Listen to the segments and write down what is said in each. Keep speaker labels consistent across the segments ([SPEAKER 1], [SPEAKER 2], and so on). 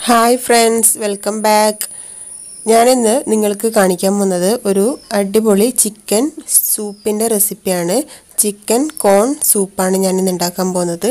[SPEAKER 1] hi friends welcome back ഞാനിന്ന് നിങ്ങൾക്ക് കാണിക്കാൻ പോകുന്നത് ഒരു അടിപൊളി ചിക്കൻ സൂപ്പിൻ്റെ റെസിപ്പിയാണ് ചിക്കൻ കോൺ സൂപ്പാണ് ഞാനിന്ന് ഉണ്ടാക്കാൻ പോകുന്നത്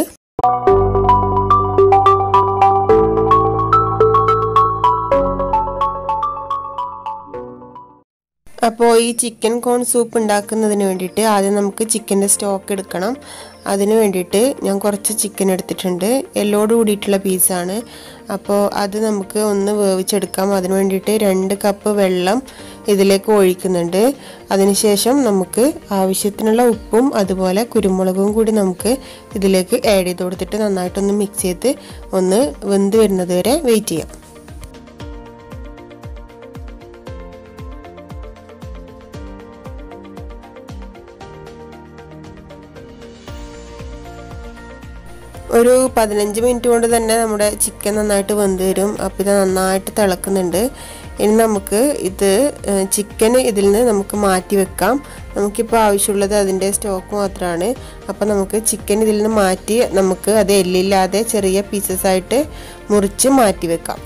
[SPEAKER 1] അപ്പോൾ ഈ ചിക്കൻ കോൺ സൂപ്പ് ഉണ്ടാക്കുന്നതിന് വേണ്ടിയിട്ട് ആദ്യം നമുക്ക് ചിക്കൻ്റെ സ്റ്റോക്ക് എടുക്കണം അതിന് വേണ്ടിയിട്ട് ഞാൻ കുറച്ച് ചിക്കൻ എടുത്തിട്ടുണ്ട് എല്ലോട് കൂടിയിട്ടുള്ള പീസാണ് അപ്പോൾ അത് നമുക്ക് ഒന്ന് വേവിച്ചെടുക്കാം അതിന് വേണ്ടിയിട്ട് രണ്ട് കപ്പ് വെള്ളം ഇതിലേക്ക് ഒഴിക്കുന്നുണ്ട് അതിനുശേഷം നമുക്ക് ആവശ്യത്തിനുള്ള ഉപ്പും അതുപോലെ കുരുമുളകും കൂടി നമുക്ക് ഇതിലേക്ക് ആഡ് ചെയ്ത് കൊടുത്തിട്ട് നന്നായിട്ടൊന്ന് മിക്സ് ചെയ്ത് ഒന്ന് വെന്ത് വരുന്നത് വരെ വെയിറ്റ് ചെയ്യാം ഒരു പതിനഞ്ച് മിനിറ്റ് കൊണ്ട് തന്നെ നമ്മുടെ ചിക്കൻ നന്നായിട്ട് വെന്ത് വരും അപ്പോൾ ഇത് നന്നായിട്ട് തിളക്കുന്നുണ്ട് ഇനി നമുക്ക് ഇത് ചിക്കൻ ഇതിൽ നിന്ന് നമുക്ക് മാറ്റി വെക്കാം നമുക്കിപ്പോൾ ആവശ്യമുള്ളത് അതിൻ്റെ സ്റ്റോക്ക് മാത്രമാണ് അപ്പോൾ നമുക്ക് ചിക്കൻ ഇതിൽ നിന്ന് മാറ്റി നമുക്ക് അത് എല്ലില്ലാതെ ചെറിയ പീസസ് ആയിട്ട് മുറിച്ച് മാറ്റി വെക്കാം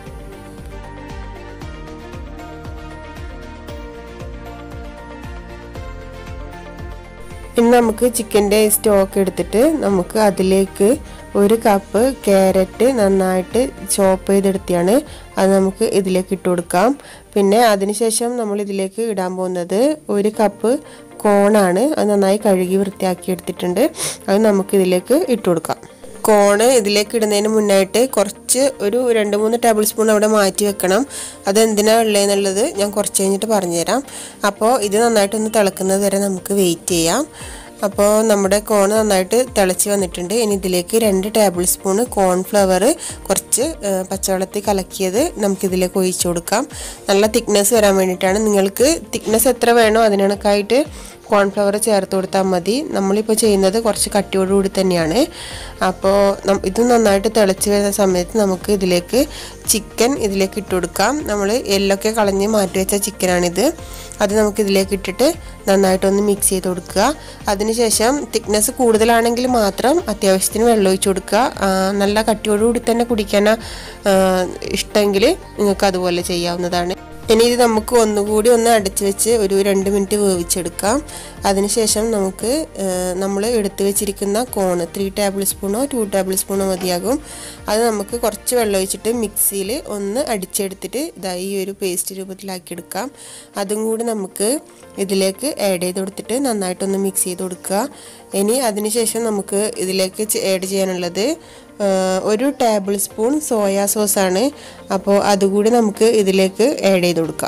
[SPEAKER 1] ഇനി നമുക്ക് ചിക്കൻ്റെ സ്റ്റോക്ക് എടുത്തിട്ട് നമുക്ക് അതിലേക്ക് ഒരു കപ്പ് ക്യാരറ്റ് നന്നായിട്ട് ചോപ്പ് ചെയ്തെടുത്തിയാണ് അത് നമുക്ക് ഇതിലേക്ക് ഇട്ട് കൊടുക്കാം പിന്നെ അതിനുശേഷം നമ്മൾ ഇതിലേക്ക് ഇടാൻ പോകുന്നത് ഒരു കപ്പ് കോണാണ് അത് നന്നായി കഴുകി വൃത്തിയാക്കി എടുത്തിട്ടുണ്ട് അത് നമുക്ക് ഇതിലേക്ക് ഇട്ട് കൊടുക്കാം കോണ് ഇതിലേക്ക് ഇടുന്നതിന് മുന്നായിട്ട് കുറച്ച് ഒരു രണ്ട് മൂന്ന് ടേബിൾ സ്പൂൺ അവിടെ മാറ്റി വെക്കണം അത് എന്തിനാണ് ഉള്ളതെന്നുള്ളത് ഞാൻ കുറച്ച് കഴിഞ്ഞിട്ട് പറഞ്ഞുതരാം അപ്പോൾ ഇത് നന്നായിട്ടൊന്ന് തിളക്കുന്നത് വരെ നമുക്ക് വെയിറ്റ് ചെയ്യാം അപ്പോൾ നമ്മുടെ കോൺ നന്നായിട്ട് തിളച്ച് വന്നിട്ടുണ്ട് ഇനി ഇതിലേക്ക് രണ്ട് ടേബിൾ സ്പൂണ് കോൺഫ്ലവർ കുറച്ച് പച്ചവെള്ളത്തിൽ കലക്കിയത് നമുക്കിതിലേക്ക് ഒഴിച്ചു കൊടുക്കാം നല്ല തിക്നെസ് വരാൻ വേണ്ടിയിട്ടാണ് നിങ്ങൾക്ക് തിക്നെസ് എത്ര വേണോ അതിനൊക്കെയായിട്ട് കോൺഫ്ലവർ ചേർത്ത് കൊടുത്താൽ മതി നമ്മളിപ്പോൾ ചെയ്യുന്നത് കുറച്ച് കട്ടിയോടുകൂടി തന്നെയാണ് അപ്പോൾ ഇത് നന്നായിട്ട് തിളച്ച് വരുന്ന സമയത്ത് നമുക്ക് ഇതിലേക്ക് ചിക്കൻ ഇതിലേക്ക് ഇട്ട് കൊടുക്കാം നമ്മൾ എല്ലൊക്കെ കളഞ്ഞ് മാറ്റി വെച്ച ചിക്കനാണിത് അത് നമുക്ക് ഇതിലേക്ക് ഇട്ടിട്ട് നന്നായിട്ടൊന്ന് മിക്സ് ചെയ്ത് കൊടുക്കുക അതിനുശേഷം തിക്നെസ് കൂടുതലാണെങ്കിൽ മാത്രം അത്യാവശ്യത്തിന് വെള്ളം ഒഴിച്ച് കൊടുക്കുക നല്ല കട്ടിയോടുകൂടി തന്നെ കുടിക്കാൻ ഇഷ്ടമെങ്കിൽ നിങ്ങൾക്ക് അതുപോലെ ചെയ്യാവുന്നതാണ് ഇനി ഇത് നമുക്ക് ഒന്നുകൂടി ഒന്ന് അടച്ചു വെച്ച് ഒരു രണ്ട് മിനിറ്റ് വേവിച്ചെടുക്കാം അതിനുശേഷം നമുക്ക് നമ്മൾ എടുത്തു വെച്ചിരിക്കുന്ന കോണ് ത്രീ ടേബിൾ സ്പൂണോ ടു ടേബിൾ സ്പൂണോ മതിയാകും അത് നമുക്ക് കുറച്ച് വെള്ളം ഒഴിച്ചിട്ട് മിക്സിയിൽ ഒന്ന് അടിച്ചെടുത്തിട്ട് ഇതാ ഈ ഒരു പേസ്റ്റ് രൂപത്തിലാക്കി എടുക്കാം അതും കൂടി നമുക്ക് ഇതിലേക്ക് ആഡ് ചെയ്ത് കൊടുത്തിട്ട് നന്നായിട്ടൊന്ന് മിക്സ് ചെയ്ത് കൊടുക്കുക ഇനി അതിനുശേഷം നമുക്ക് ഇതിലേക്ക് ആഡ് ചെയ്യാനുള്ളത് ഒരു ടേബിൾ സ്പൂൺ സോയാ സോസാണ് അപ്പോൾ അതുകൂടി നമുക്ക് ഇതിലേക്ക് ആഡ് ചെയ്ത് കൊടുക്കാം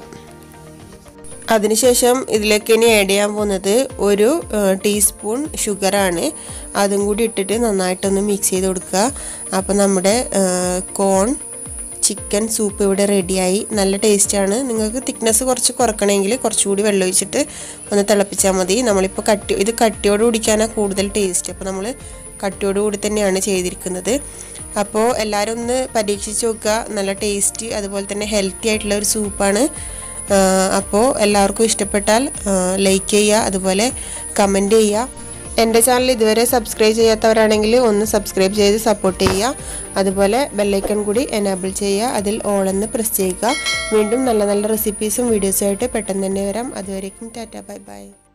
[SPEAKER 1] അതിനുശേഷം ഇതിലേക്ക് ഇനി ആഡ് ചെയ്യാൻ പോകുന്നത് ഒരു ടീസ്പൂൺ ഷുഗറാണ് അതും കൂടി ഇട്ടിട്ട് നന്നായിട്ടൊന്ന് മിക്സ് ചെയ്ത് കൊടുക്കുക അപ്പോൾ നമ്മുടെ കോൺ ചിക്കൻ സൂപ്പ് ഇവിടെ റെഡിയായി നല്ല ടേസ്റ്റാണ് നിങ്ങൾക്ക് തിക്നെസ് കുറച്ച് കുറക്കണമെങ്കിൽ കുറച്ചുകൂടി വെള്ളം ഒഴിച്ചിട്ട് ഒന്ന് തിളപ്പിച്ചാൽ മതി നമ്മളിപ്പോൾ കട്ടി ഇത് കട്ടിയോട് കുടിക്കാനാണ് കൂടുതൽ ടേസ്റ്റ് അപ്പോൾ നമ്മൾ കട്ടിയോട് കൂടി തന്നെയാണ് ചെയ്തിരിക്കുന്നത് അപ്പോൾ എല്ലാവരും ഒന്ന് പരീക്ഷിച്ച് നോക്കുക നല്ല ടേസ്റ്റ് അതുപോലെ തന്നെ ഹെൽത്തി ആയിട്ടുള്ള ഒരു സൂപ്പാണ് അപ്പോൾ എല്ലാവർക്കും ഇഷ്ടപ്പെട്ടാൽ ലൈക്ക് ചെയ്യുക അതുപോലെ കമൻറ്റ് ചെയ്യുക എൻ്റെ ചാനൽ ഇതുവരെ സബ്സ്ക്രൈബ് ചെയ്യാത്തവരാണെങ്കിൽ ഒന്ന് സബ്സ്ക്രൈബ് ചെയ്ത് സപ്പോർട്ട് ചെയ്യുക അതുപോലെ ബെല്ലൈക്കൺ കൂടി എനാബിൾ ചെയ്യുക അതിൽ ഓൾ എന്ന് പ്രസ് ചെയ്യുക വീണ്ടും നല്ല നല്ല റെസിപ്പീസും വീഡിയോസുമായിട്ട് പെട്ടെന്ന് തന്നെ വരാം അതുവരേക്കും ടാറ്റ ബൈ ബൈ